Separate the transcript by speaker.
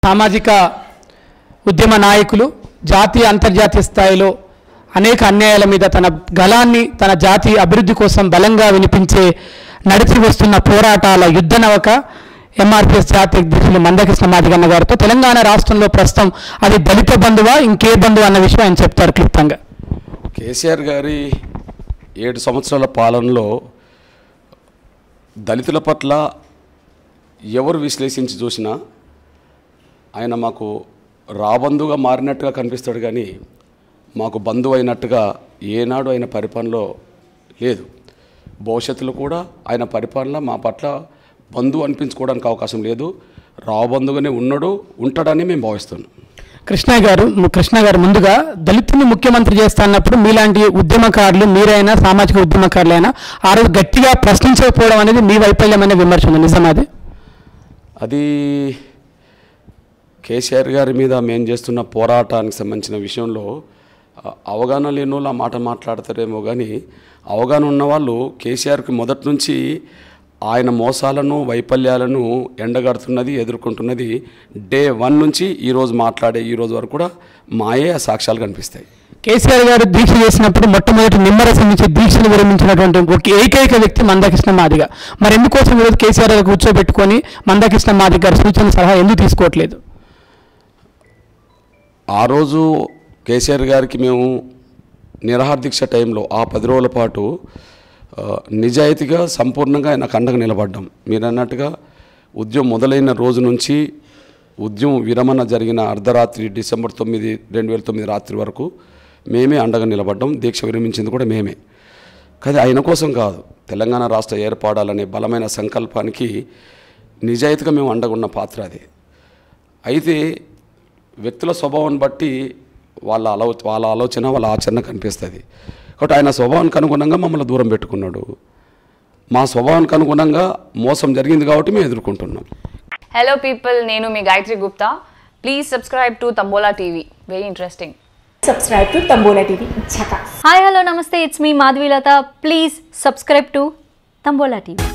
Speaker 1: సామాజిక ఉద్యమ నాయకులు జాతీయ అంతర్జాతీయ స్థాయిలో అనేక అన్యాయాల మీద తన గలాన్ని తన జాతి అభివృద్ధి కోసం బలంగా వినిపించే నడిచి వస్తున్న పోరాటాల యుద్ధ నవక ఎంఆర్పిఎస్ జాతీయ అధ్యక్షులు మందకృష్ణ మాదిగన్న గారితో తెలంగాణ రాష్ట్రంలో ప్రస్తుతం అది దళిత బంధువా ఇంకే బంధువా అన్న విషయం ఆయన చెప్తారు క్లుప్తంగా
Speaker 2: కేసీఆర్ గారి ఏడు సంవత్సరాల పాలనలో దళితుల పట్ల ఎవరు విశ్లేషించి చూసినా ఆయన మాకు రాబంధుగా మారినట్టుగా కనిపిస్తాడు కానీ మాకు బంధువు అయినట్టుగా ఏనాడు ఆయన పరిపాలనలో లేదు భవిష్యత్తులో కూడా ఆయన పరిపాలన మా పట్ల బంధువు అనిపించుకోవడానికి అవకాశం లేదు రాబంధుగానే ఉన్నాడు ఉంటాడని మేము భావిస్తున్నాం
Speaker 1: కృష్ణ గారు ము- కృష్ణ గారు ముందుగా దళితుని ముఖ్యమంత్రి చేస్తా అన్నప్పుడు మీలాంటి ఉద్యమకారులు మీరైనా సామాజిక ఉద్యమకారులైనా ఆ రోజు గట్టిగా ప్రశ్నించకపోవడం అనేది మీ వైఫల్యమైన విమర్శ ఉంది నిజమాది
Speaker 2: అది కేసీఆర్ గారి మీద మేము చేస్తున్న పోరాటానికి సంబంధించిన విషయంలో ఆ, అవగాహన లేని వాళ్ళు ఆ మాట మాట్లాడతారేమో కానీ అవగాహన ఉన్నవాళ్ళు కేసీఆర్కి మొదటి నుంచి ఆయన మోసాలను వైఫల్యాలను ఎండగడుతున్నది ఎదుర్కొంటున్నది డే వన్ నుంచి ఈరోజు మాట్లాడే ఈ రోజు వరకు కూడా మాయే ఆ సాక్ష్యాలు కనిపిస్తాయి
Speaker 1: కేసీఆర్ గారు దీక్ష చేసినప్పుడు మొట్టమొదటి నిమ్మరసం నుంచి దీక్షను విరమించినటువంటి ఒక ఏకైక వ్యక్తి మందకృష్ణ మాదిగ మరి ఎందుకోసం ఈరోజు కేసీఆర్ గారు కూర్చోబెట్టుకొని మందకృష్ణ మాదిగ గారి సూచన సలహా ఎందుకు తీసుకోవట్లేదు
Speaker 2: ఆ రోజు కేసీఆర్ గారికి మేము నిరాహార దీక్ష టైంలో ఆ పది రోజుల పాటు ఆ, నిజాయితీగా సంపూర్ణంగా ఆయనకు అండగా నిలబడ్డాం మీరు అన్నట్టుగా ఉద్యమం మొదలైన రోజు నుంచి ఉద్యమం విరమణ జరిగిన అర్ధరాత్రి డిసెంబర్ తొమ్మిది రెండు వేల తొమ్మిది రాత్రి వరకు మేమే అండగా నిలబడ్డాం దీక్ష విరమించింది కూడా మేమే కానీ ఆయన కోసం కాదు తెలంగాణ రాష్ట్ర ఏర్పడాలనే బలమైన సంకల్పానికి నిజాయితీగా మేము అండగా ఉన్న పాత్ర అది అయితే వ్యక్తుల స్వభావాన్ని బట్టి వాళ్ళ ఆలో వాళ్ళ ఆలోచన వాళ్ళ ఆచరణ కనిపిస్తుంది కాబట్టి ఆయన స్వభావానికి అనుగుణంగా మమ్మల్ని దూరం పెట్టుకున్నాడు మా స్వభావానికి అనుగుణంగా మోసం జరిగింది కాబట్టి మేము ఎదుర్కొంటున్నాం
Speaker 3: హలో పీపుల్ నేను మీ Gayathri Gupta please subscribe to Tambola TV very interesting
Speaker 4: subscribe to Tambola TV. Chaka.
Speaker 5: Hi hello నమస్తే ఇట్స్ మీ Madhavilatha please subscribe to Tambola TV